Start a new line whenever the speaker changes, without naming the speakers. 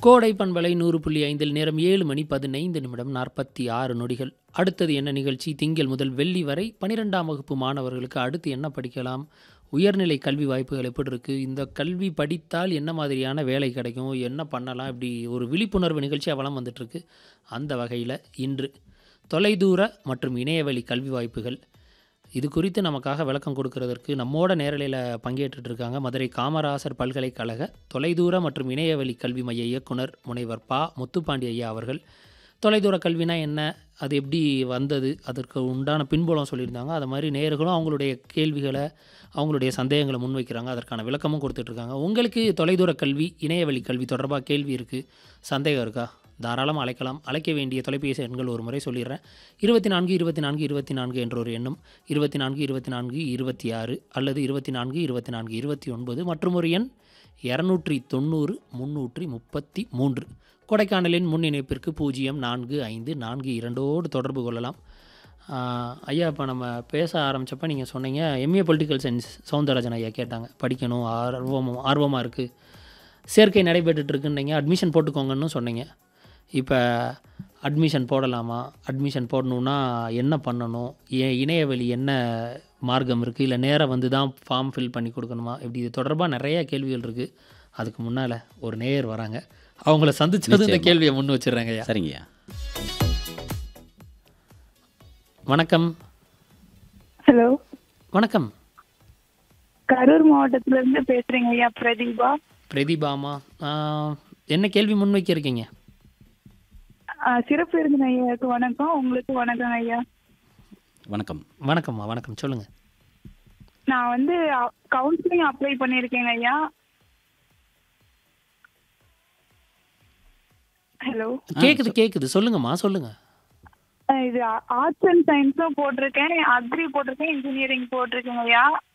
கோடை பண்பலை நூறு புள்ளி ஐந்தில் நேரம் ஏழு மணி பதினைந்து நிமிடம் நாற்பத்தி ஆறு நொடிகள் அடுத்தது என்ன நிகழ்ச்சி திங்கள் முதல் வெள்ளி வரை பனிரெண்டாம் வகுப்பு மாணவர்களுக்கு அடுத்து என்ன படிக்கலாம் உயர்நிலை கல்வி வாய்ப்புகள் எப்படி இருக்குது இந்த கல்வி படித்தால் என்ன மாதிரியான வேலை கிடைக்கும் என்ன பண்ணலாம் இப்படி ஒரு விழிப்புணர்வு நிகழ்ச்சியாக வளம் வந்துட்டுருக்கு அந்த வகையில் இன்று தொலைதூர மற்றும் இணையவழி கல்வி வாய்ப்புகள் இது குறித்து நமக்காக விளக்கம் கொடுக்கறதற்கு நம்மோட நேரலையில் பங்கேற்றுட்டு இருக்காங்க மதுரை காமராசர் பல்கலைக்கழக தொலைதூர மற்றும் இணையவழி கல்வி மைய இயக்குனர் முனைவர் பா முத்துப்பாண்டி ஐயா அவர்கள் தொலைதூர கல்வினா என்ன அது எப்படி வந்தது அதற்கு உண்டான பின்புலம் சொல்லியிருந்தாங்க அது மாதிரி நேயர்களும் அவங்களுடைய கேள்விகளை அவங்களுடைய சந்தேகங்களை முன்வைக்கிறாங்க அதற்கான விளக்கமும் கொடுத்துட்ருக்காங்க உங்களுக்கு தொலைதூர கல்வி இணையவழி கல்வி தொடர்பாக கேள்வி இருக்குது சந்தேகம் இருக்கா தாராளமாக அழைக்கலாம் அழைக்க வேண்டிய தொலைபேசி எண்கள் ஒரு முறை சொல்லிடுறேன் இருபத்தி நான்கு இருபத்தி நான்கு இருபத்தி நான்கு என்ற ஒரு எண்ணும் இருபத்தி நான்கு இருபத்தி நான்கு இருபத்தி ஆறு அல்லது இருபத்தி நான்கு இருபத்தி நான்கு இருபத்தி ஒன்பது மற்றும் ஒரு எண் இரநூற்றி தொண்ணூறு முந்நூற்றி முப்பத்தி மூன்று கொடைக்கானலின் முன் இணைப்பிற்கு பூஜ்ஜியம் நான்கு ஐந்து நான்கு இரண்டோடு தொடர்பு கொள்ளலாம் ஆஹ் ஐயா இப்போ நம்ம பேச ஆரம்பித்தப்ப நீங்கள் சொன்னீங்க எம்ஏ பொலிட்டிக்கல் சயின்ஸ் சவுந்தரராஜன் ஐயா கேட்டாங்க படிக்கணும் ஆர்வம் ஆர்வமாக இருக்குது சேர்க்கை நடைபெற்றுட்டு இருக்குன்னீங்க அட்மிஷன் போட்டுக்கோங்கன்னு சொன்னீங்க இப்போ அட்மிஷன் போடலாமா அட்மிஷன் போடணுன்னா என்ன பண்ணணும் ஏ இணையவழி என்ன மார்க்கம் இருக்குது இல்லை நேராக வந்து தான் ஃபார்ம் ஃபில் பண்ணி கொடுக்கணுமா இப்படி இது தொடர்பாக நிறைய கேள்விகள் இருக்குது அதுக்கு முன்னால் ஒரு நேயர் வராங்க அவங்கள சந்திச்சது இந்த
நிச்சயமா.
கேள்வியை முன் வச்சிடுறாங்க ஐயா
சரிங்கய்யா
வணக்கம்
ஹலோ
வணக்கம்
கரூர் மாவட்டத்துல இருந்து பேசுறேங்க ஐயா பிரதீபா
பிரதீபாமா ஆஹ், என்ன கேள்வி முன்வைக்க இருக்கீங்க
ஆ, சிறப்பு விருந்தினர் ஐயாவுக்கு வணக்கம் உங்களுக்கு வணக்கம் ஐயா
வணக்கம்
வணக்கம்மா வணக்கம் சொல்லுங்கள்
நான் வந்து கவுன்சிலிங் அப்ளை பண்ணியிருக்கேங்க ஐயா ஹலோ
கேட்குது கேட்குது சொல்லுங்கம்மா சொல்லுங்கள்
இது ஆர்ட்ஸ் அண்ட் சயின்ஸும் போட்டிருக்கேன் அக்ரி போட்டிருக்கேன் இன்ஜினியரிங் போட்டிருக்கேங்க ஐயா